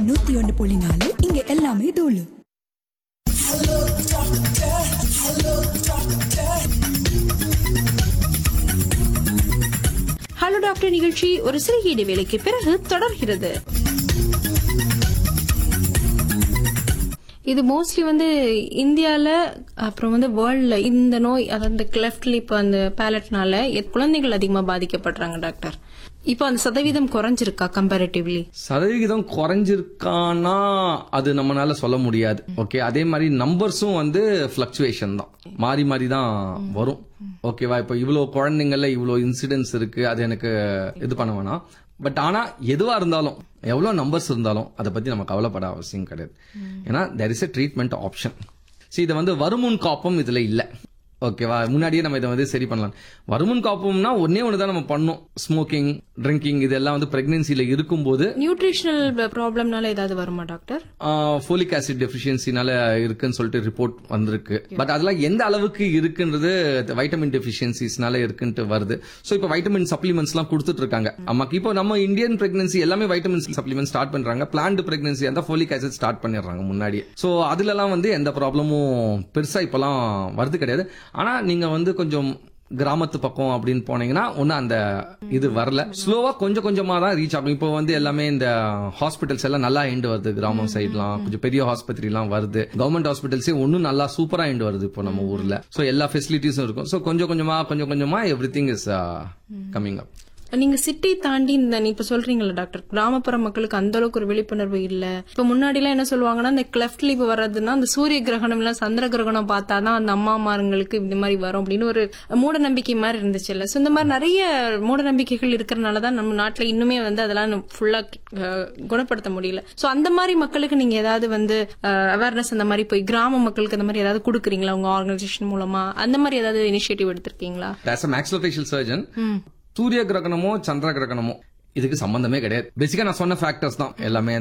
நூத்தி ஒன்னு புள்ளி நாலு இங்க எல்லாமே தூளு ஹலோ டாக்டர் நிகழ்ச்சி ஒரு சிறிய இடைவேளைக்கு பிறகு தொடர்கிறது இது மோஸ்ட்லி வந்து இந்தியால அப்புறம் வந்து வேர்ல்ட்ல இந்த நோய் அதாவது இந்த கிளெஃப்ட் லிப் அந்த பேலட்னால குழந்தைகள் அதிகமா பாதிக்கப்படுறாங்க டாக்டர் இப்போ அந்த சதவீதம் குறைஞ்சிருக்கா கம்பேரிட்டிவ்லி சதவிகிதம் குறைஞ்சிருக்கானா அது நம்மளால சொல்ல முடியாது ஓகே அதே மாதிரி நம்பர்ஸும் வந்து பிளக்சுவேஷன் தான் மாறி மாறி தான் வரும் ஓகேவா இப்போ இவ்வளோ குழந்தைங்கள்ல இவ்வளோ இன்சிடென்ட்ஸ் இருக்கு அது எனக்கு இது பண்ண வேணாம் பட் ஆனா எதுவா இருந்தாலும் எவ்வளோ நம்பர்ஸ் இருந்தாலும் அதை பத்தி நம்ம கவலைப்பட அவசியம் கிடையாது ஏன்னா there is a treatment option சரி இதை வந்து வருமுன் காப்பம் இதுல இல்ல ஓகேவா முன்னாடியே நம்ம இதை வந்து சரி பண்ணலாம் வருமுன் காப்பம்னா ஒன்னே ஒன்று தான் நம்ம பண்ணோம் ஸ்மோக்கிங் ட்ரிங்கிங் இதெல்லாம் வந்து பிரெக்னன்சில இருக்கும்போது நியூட்ரிஷனல் ப்ராப்ளம்னால ஏதாவது வருமா டாக்டர் ஃபோலிக் ஆசிட் டெஃபிஷியன்சினால இருக்குன்னு சொல்லிட்டு ரிப்போர்ட் வந்திருக்கு பட் அதெல்லாம் எந்த அளவுக்கு இருக்குன்றது வைட்டமின் டெஃபிஷியன்சிஸ்னால இருக்குன்ட்டு வருது ஸோ இப்போ வைட்டமின் சப்ளிமெண்ட்ஸ்லாம் கொடுத்துட்டு இருக்காங்க அம்மாக்கு இப்போ நம்ம இந்தியன் பிரெக்னன்சி எல்லாமே வைட்டமின் சப்ளிமெண்ட் ஸ்டார்ட் பண்றாங்க பிளான்டு பிரெக்னன்சி அந்த ஃபோலிக் ஆசிட் ஸ்டார்ட் பண்ணிடுறாங்க முன்னாடியே ஸோ அதுலலாம் வந்து எந்த ப்ராப்ளமும் பெருசா இப்பெல்லாம் வருது கிடையாது ஆனா நீங்க வந்து கொஞ்சம் கிராமத்து பக்கம் அப்படின்னு போனீங்கன்னா ஒன்னும் அந்த இது வரல ஸ்லோவா கொஞ்சம் கொஞ்சமா தான் ரீச் ஆகும் இப்போ வந்து எல்லாமே இந்த ஹாஸ்பிட்டல்ஸ் எல்லாம் நல்லா எண்டு வருது கிராமம் சைட்லாம் கொஞ்சம் பெரிய ஹாஸ்பத்திரிலாம் வருது கவர்மெண்ட் ஹாஸ்பிட்டல்ஸே ஒன்னும் நல்லா சூப்பரா எண்டு வருது இப்போ நம்ம ஊர்ல சோ எல்லா ஃபெசிலிட்டிஸும் இருக்கும் சோ கொஞ்சம் கொஞ்சமா கொஞ்சம் கொஞ்சமா everything is coming up நீங்க சிட்டி தாண்டி இந்த நீ இப்ப சொல்றீங்கல்ல டாக்டர் கிராமப்புற மக்களுக்கு அந்த அளவுக்கு ஒரு விழிப்புணர்வு இல்ல இப்ப முன்னாடி எல்லாம் என்ன சொல்லுவாங்கன்னா இந்த கிளெஃப்ட் லீவ் வர்றதுன்னா அந்த சூரிய கிரகணம் இல்ல சந்திர கிரகணம் பார்த்தாதான் அந்த அம்மாமாருங்களுக்கு இந்த மாதிரி வரும் அப்படின்னு ஒரு மூட நம்பிக்கை மாதிரி இருந்துச்சு இல்ல சோ இந்த மாதிரி நிறைய மூட நம்பிக்கைகள் இருக்கிறனாலதான் நம்ம நாட்டுல இன்னுமே வந்து அதெல்லாம் ஃபுல்லா குணப்படுத்த முடியல சோ அந்த மாதிரி மக்களுக்கு நீங்க ஏதாவது வந்து அவேர்னஸ் அந்த மாதிரி போய் கிராம மக்களுக்கு அந்த மாதிரி ஏதாவது கொடுக்குறீங்களா உங்க ஆர்கனைசேஷன் மூலமா அந்த மாதிரி ஏதாவது இனிஷியேட்டிவ் எடுத்திருக்கீங்களா ஆஸ் அ மேக்ஸிலோஃபேஷியல் சர்ஜன் சூரிய கிரகணமோ சந்திர கிரகணமோ இதுக்கு சம்பந்தமே கிடையாது பேசிக்கா நான் சொன்ன ஃபேக்டர்ஸ் தான் எல்லாமே